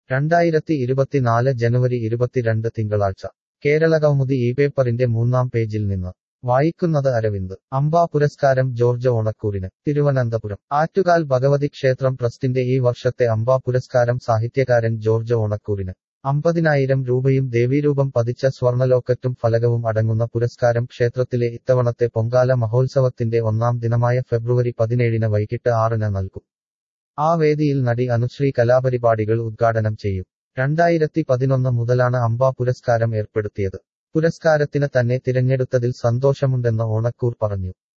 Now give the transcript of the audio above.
രണ്ടായിരത്തി ഇരുപത്തിനാല് ജനുവരി ഇരുപത്തിരണ്ട് തിങ്കളാഴ്ച കേരള കൗമുദി ഈ പേപ്പറിന്റെ മൂന്നാം പേജിൽ നിന്ന് വായിക്കുന്നത് അരവിന്ദ് അംബ പുരസ്കാരം ജോർജ് ഓണക്കൂറിന് തിരുവനന്തപുരം ആറ്റുകാൽ ഭഗവതി ക്ഷേത്രം ട്രസ്റ്റിന്റെ ഈ വർഷത്തെ അംബ പുരസ്കാരം സാഹിത്യകാരൻ ജോർജ് ഓണക്കൂറിന് അമ്പതിനായിരം രൂപയും ദേവീരൂപം പതിച്ച സ്വർണലോക്കറ്റും ഫലകവും അടങ്ങുന്ന പുരസ്കാരം ക്ഷേത്രത്തിലെ ഇത്തവണത്തെ പൊങ്കാല മഹോത്സവത്തിന്റെ ഒന്നാം ദിനമായ ഫെബ്രുവരി പതിനേഴിന് വൈകിട്ട് ആറിന് നൽകും ആ വേദിയിൽ നടി അനുശ്രീ കലാപരിപാടികൾ ഉദ്ഘാടനം ചെയ്യും രണ്ടായിരത്തി പതിനൊന്ന് മുതലാണ് അംബ പുരസ്കാരം ഏർപ്പെടുത്തിയത് പുരസ്കാരത്തിന് തന്നെ തിരഞ്ഞെടുത്തതിൽ സന്തോഷമുണ്ടെന്ന് ഓണക്കൂർ പറഞ്ഞു